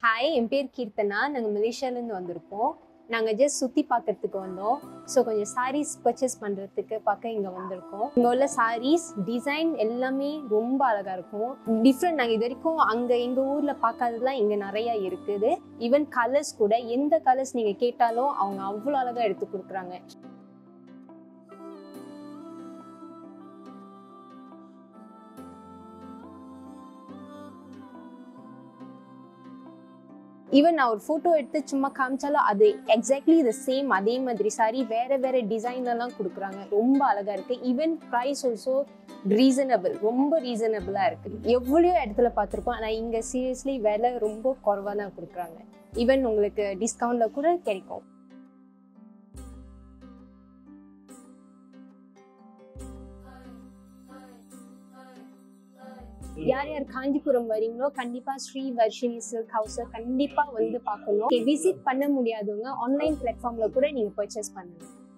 hi என் பேர் கீர்த்தனா நாங்கள் மலேசியாலேருந்து வந்திருக்கோம் நாங்கள் ஜஸ்ட் சுற்றி பார்க்கறதுக்கு வந்தோம் ஸோ கொஞ்சம் சாரீஸ் பர்ச்சேஸ் பண்ணுறதுக்கு பார்க்க இங்கே வந்திருக்கோம் இங்கே உள்ள சாரீஸ் டிசைன் எல்லாமே ரொம்ப அழகாக இருக்கும் டிஃப்ரெண்ட் நாங்கள் இது வரைக்கும் அங்கே எங்கள் ஊரில் பார்க்காததுலாம் இங்கே நிறையா இருக்குது ஈவன் கலர்ஸ் கூட எந்த கலர்ஸ் நீங்கள் கேட்டாலும் அவங்க அவ்வளோ அழகாக எடுத்து கொடுக்குறாங்க ஈவன் நான் ஒரு ஃபோட்டோ எடுத்து சும்மா காமிச்சாலும் அது எக்ஸாக்ட்லி த சேம் அதே மாதிரி சாரி வேற வேற டிசைன்லலாம் கொடுக்குறாங்க ரொம்ப அழகா இருக்கு ஈவன் ப்ரைஸ் ஆல்சோ ரீசனபிள் ரொம்ப ரீசனபிளாக இருக்கு எவ்வளோ இடத்துல பார்த்துருக்கோம் ஆனால் இங்கே சீரியஸ்லி விலை ரொம்ப குறைவாக தான் கொடுக்குறாங்க ஈவன் உங்களுக்கு டிஸ்கவுண்ட்ல கூட கிடைக்கும் யார் யார் காஞ்சிபுரம் வரீங்களோ கண்டிப்பா ஸ்ரீ வர்ஷினி சில்க் ஹவுஸை கண்டிப்பா வந்து பார்க்கணும் விசிட் பண்ண முடியாதவங்க ஆன்லைன் பிளாட்ஃபார்ம்ல கூட நீங்க பர்ச்சேஸ் பண்ணலாம்